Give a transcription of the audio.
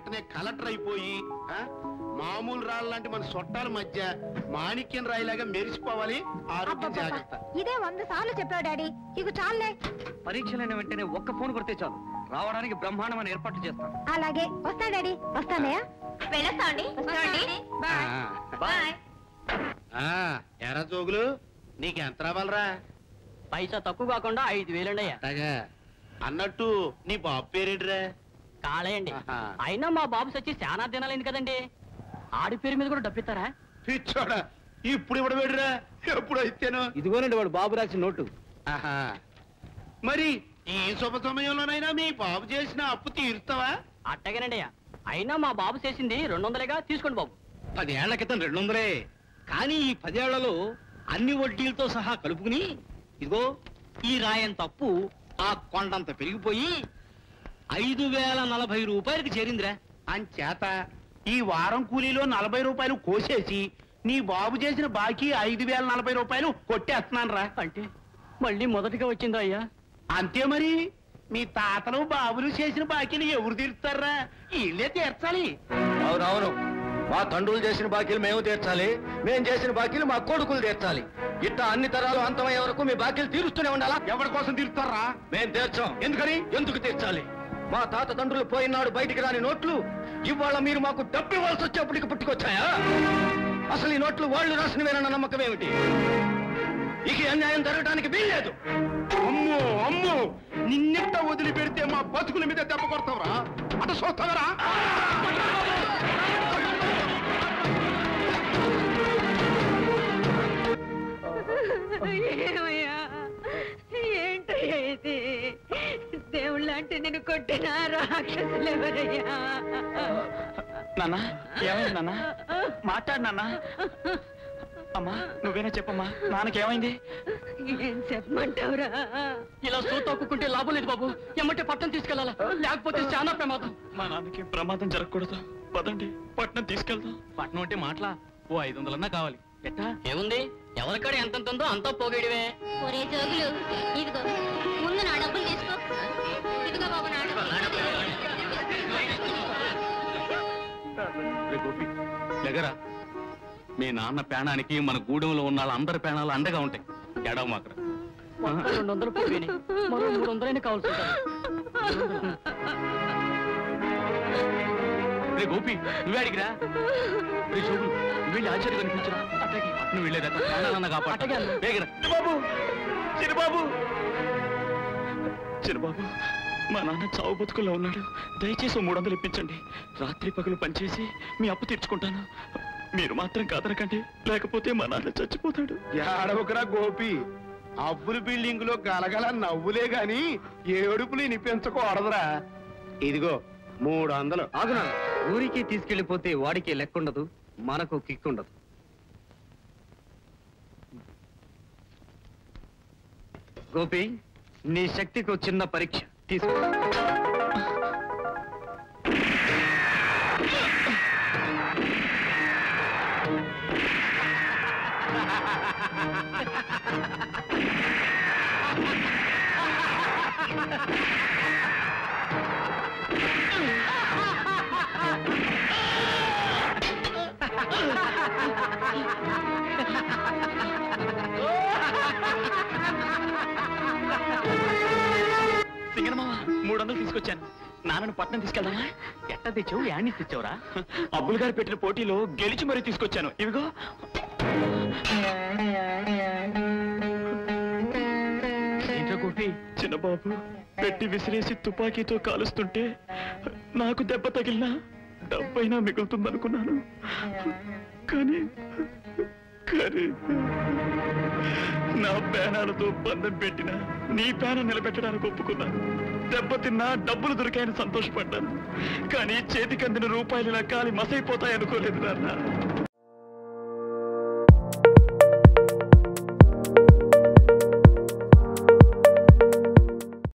వెంటనే కలెక్టర్ అయిపోయి ఆ, మామూలు రాళ్ళ లాంటి మన సొట్టాల మధ్య మాణిక్యం రాయిలాగా మెరిసిపోవాలి ఆరోగ్యం అబ్బబ్బబ్బా. జాగ్రత్త ఇదే వంద సార్లు చెప్పావు డాడీ ఇక చాలే పరీక్షలైన వెంటనే ఒక్క ఫోన్ కొడితే చాలు రావడానికి బ్రహ్మాండమైన ఏర్పాట్లు చేస్తాం అలాగే వస్తా డాడీ వస్తానయ్యా వెళ్ళొస్తా అండి వస్తామండి బాయ్ బాయ్ ఆ, ఎరా జోగులు నీకు ఎంత రావాలరా పైసా తక్కువ కాకుండా ఐదు వేలండి అయ్యా అట్టగా అన్నట్టు నీ బాబు పేరేంటిరా కాలేయండి ఆహా. అయినా మా బాబు సచ్చి చాలా దినాలైంది కదండి ఆడి పేరు మీద కూడా డబ్బిస్తారా పిచ్చోడా ఇప్పుడు ఇవ్వడం వేడిరా ఎప్పుడు అయితేను ఇదిగోనండి వాడు బాబు రాసిన నోటు ఆహా మరి ఈ శుభ సమయంలోనైనా మీ బాబు చేసిన అప్పు తీరుస్తావా అట్టగేనండి అయ్యా అయినా మా బాబు చేసింది రెండు వందలేగా తీసుకోండి బాబు పదేళ్ల క్రితం రెండు వందలే కానీ ఈ పదేళ్లలో అన్ని వడ్డీలతో సహా కలుపుకుని ఇదిగో ఈ రాయంత అప్పు ఆ కొండంత పెరిగిపోయి ఐదు వేల నలభై రూపాయలకి చేరిందిరా అంచేత ఈ వారం కూలీలో నలభై రూపాయలు కోసేసి నీ బాబు చేసిన బాకీ ఐదు వేల నలభై రూపాయలు కొట్టేస్తున్నాను రా అంటే మళ్ళీ మొదటిగా వచ్చిందా అయ్యా అంతే మరి మీ తాతలు బాబులు చేసిన బాకీలు ఎవరు తీరుస్తారా వీళ్ళే తీర్చాలి అవునవును మా తండ్రులు చేసిన బాకీలు మేము తీర్చాలి మేము చేసిన బాకీలు మా కొడుకులు తీర్చాలి ఇట్లా అన్ని తరాలు అంతమయ్యే వరకు మీ బాకీలు తీరుస్తూనే ఉండాలా ఎవరి కోసం తీరుస్తారా మేం తీర్చాం ఎందుకని ఎందుకు తీర్చాలి మా తాత తండ్రులు పోయినాడు బయటికి రాని నోట్లు ఇవాళ మీరు మాకు డబ్బు ఇవ్వాల్సి వచ్చేప్పటికి పుట్టుకొచ్చాయా అసలు ఈ నోట్లు వాళ్ళు రాసినవేనన్న నమ్మకం ఏమిటి ఇక ఈ అన్యాయం జరగడానికి వీల్లేదు అమ్మో అమ్మో నిన్నెట్ట వదిలిపెడితే మా బతుకుల మీద దెబ్బ కొడతావరా అట చూస్తావరా ఏమయ్యా ఏంటయ్యా ఇది దేవుళ్ళంటే నేను కొట్టిన రాక్షసులు ఎవరయ్యా నాన్న ఏమైంది నాన్న మాట్లాడు నాన్న అమ్మా నువ్వేనా చెప్పమ్మా నాన్నకేమైంది ఏం చెప్పమంటావురా ఇలా సూ తొక్కుకుంటే లాభం లేదు బాబు ఎమ్మటే పట్టణం తీసుకెళ్ళాలా లేకపోతే చాలా ప్రమాదం మా నాన్నకి ప్రమాదం జరగకూడదు పదండి పట్నం తీసుకెళ్దాం పట్నం అంటే మాటలా ఓ ఐదు వందలన్నా కావాలి ఎట్టా ఏముంది ఎవరికాడ ఎంత ఉందో అంతా పోగేడివే ఒరే జోగులు ఇదిగో ముందు నా డబ్బులు తీసుకో ఇదిగో బాబు నా రే గోపి లెగరా మీ నాన్న పేణానికి మన గూడెంలో ఉన్న అందరి పేణాలు అండగా ఉంటాయి ఎడవ మాకర మొత్తం రెండు వందలు పోయినాయి మరో మూడు వందలైనా కావాల్సి ఉంటుంది రే గోపి నువ్వే అడిగిరా రే చూడు నువ్వు వెళ్ళి ఆశ్చర్య కనిపించరా అట్టకి నువ్వు వెళ్ళేదాకా ప్రాణాలన్న కాపాడు అట్టగే అన్న. వేగరా చిన్నబాబు చిన్నబాబు చిన్నబాబు మా నాన్న చావు బతుకుల్లో ఉన్నాడు దయచేసి ఓ మూడు వందలు ఇప్పించండి రాత్రి పగలు పనిచేసి మీ అప్పు తీర్చుకుంటాను మీరు మాత్రం కాదనకండి లేకపోతే మా నాన్న చచ్చిపోతాడు ఏడవకరా గోపి అబ్బుల బిల్డింగ్ లో గలగల నవ్వులే గాని ఏడుపులు వినిపించకూడదురా ఇదిగో మూడు వందలు ఆగునా ఊరికి తీసుకెళ్లిపోతే వాడికి లెక్కుండదు మనకు కిక్కుండదు గోపి నీ శక్తికి ఓ చిన్న పరీక్ష తీసుకో సింగనమామ మూడు వందలు తీసుకొచ్చాను నాన్నను పట్నం తీసుకెళ్దామా ఎట్ట తెచ్చావు యాన్ని తెచ్చావురా అబ్బుల్ గారు పెట్టిన పోటీలో గెలిచి మరీ తీసుకొచ్చాను ఇవిగో ఏంట్రా గోపి చిన్నబాబు పెట్టి విసిరేసి తుపాకీతో కాలుస్తుంటే నాకు దెబ్బ తగిలినా డబ్బైనా మిగులుతుందనుకున్నాను కానీ కానీ నా పేనాలతో బంధం పెట్టిన నీ పేన నిలబెట్టడానికి ఒప్పుకున్నాను దెబ్బతిన్నా డబ్బులు దొరికాయని సంతోషపడ్డాను కానీ చేతికి అందిన రూపాయలు ఇలా కాలి మసైపోతాయి అనుకోలేదు నాన్న